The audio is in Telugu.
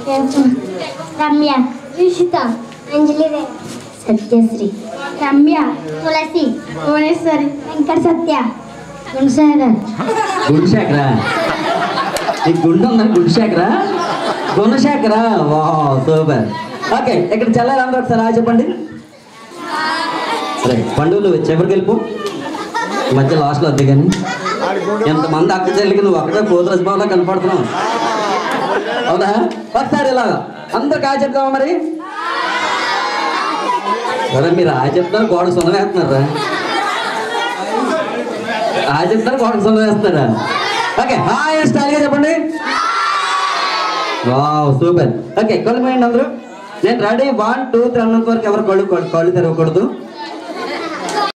రమ్య యుషిత అంజలి సత్యశ్రీ రమ్య తులసి భువనేశ్వరి వెంకట సత్య గుణసాగర్ గుడిశాఖరా ఈ గుండు ఉందని గుడిశాఖరా గుణశాఖరా వా సూపర్ ఓకే ఇక్కడ చెల్లాలి అందరూ ఒకసారి ఆ చెప్పండి సరే పండుగలు చివరికి వెళ్ళిపో ఈ మధ్య లాస్ట్లో వద్దు కానీ ఎంతమంది అక్క చెల్లికి నువ్వు ఒకటే పోతురాజు బాబులా కనపడుతున్నావు అవునా ఒకసారి ఇలాగా అందరికి ఆ చెప్తావా మరి సరే మీరు ఆ చెప్తారు గోడ సున్న వేస్తున్నారా ఆ చెప్తారు గోడ సున్న వేస్తున్నారా ఓకే హాయ్ స్టైల్గా చెప్పండి వావ్ సూపర్ ఓకే కళ్ళు పోయండి అందరూ నేను రెడీ వన్ టూ త్రీ అన్నంత వరకు ఎవరు కళ్ళు కళ్ళు తెరవకూడదు